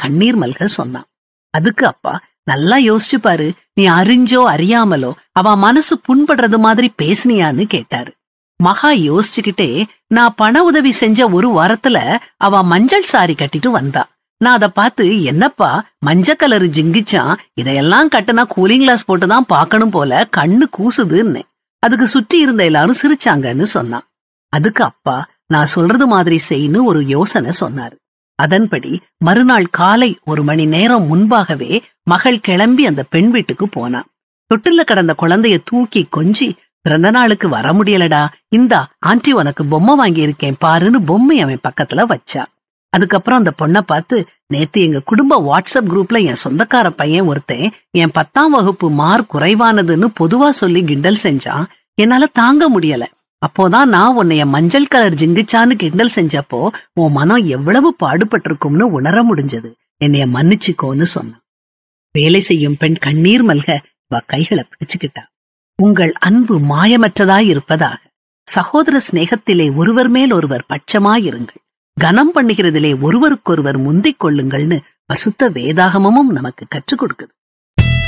கண்ணீர் மல்க சொன்னான் அதுக்கு அப்பா நல்லா யோசிச்சு பாரு நீ அறிஞ்சோ அறியாமலோ அவ மனசு புண்படுறது மாதிரி பேசுனியான்னு கேட்டாரு மகா யோசிச்சுக்கிட்டே நான் பண உதவி செஞ்ச ஒரு வாரத்துல அவ மஞ்சள் சாரி கட்டிட்டு வந்தா நான் அதை பார்த்து என்னப்பா மஞ்ச கலரு ஜிங்கிச்சான் இதையெல்லாம் கட்டுனா கூலிங் கிளாஸ் போட்டுதான் பார்க்கணும் போல கண்ணு கூசுதுன்னு அதுக்கு சுற்றி இருந்த எல்லாரும் சிரிச்சாங்கன்னு சொன்னான் அதுக்கு அப்பா நான் சொல்றது மாதிரி செய்ன்னு ஒரு யோசனை சொன்னாரு அதன்படி மறுநாள் காலை ஒரு மணி நேரம் முன்பாகவே மகள் கிளம்பி அந்த பெண் வீட்டுக்கு போனான் தொட்டில்ல கடந்த குழந்தைய தூக்கி கொஞ்சி பிறந்த நாளுக்கு வர முடியலடா இந்தா ஆண்டி உனக்கு பொம்மை வாங்கி இருக்கேன் பாருன்னு பொம்மை அவன் பக்கத்துல வச்சா அதுக்கப்புறம் அந்த பொண்ணை பார்த்து நேத்து எங்க குடும்ப வாட்ஸ்அப் குரூப்ல என் சொந்தக்கார பையன் ஒருத்தன் என் பத்தாம் வகுப்பு மார்க் குறைவானதுன்னு பொதுவா சொல்லி கிண்டல் செஞ்சான் என்னால தாங்க முடியல அப்போதான் நான் உன்னைய மஞ்சள் கலர் ஜிங்கிச்சான்னு கிண்டல் செஞ்சப்போ உன் மனம் எவ்வளவு பாடுபட்டிருக்கும்னு உணர முடிஞ்சது என்னைய மன்னிச்சுக்கோன்னு சொன்னான் வேலை செய்யும் பெண் கண்ணீர் மல்க இவ கைகளை பிடிச்சுக்கிட்டா உங்கள் அன்பு மாயமற்றதாய் இருப்பதாக சகோதர சிநேகத்திலே ஒருவர் மேல் ஒருவர் பட்சமாயிருங்கள் கனம் பண்ணுகிறதிலே ஒருவருக்கொருவர் முந்திக் கொள்ளுங்கள்னு பசுத்த வேதாகமமும் நமக்கு கற்றுக் கொடுக்குது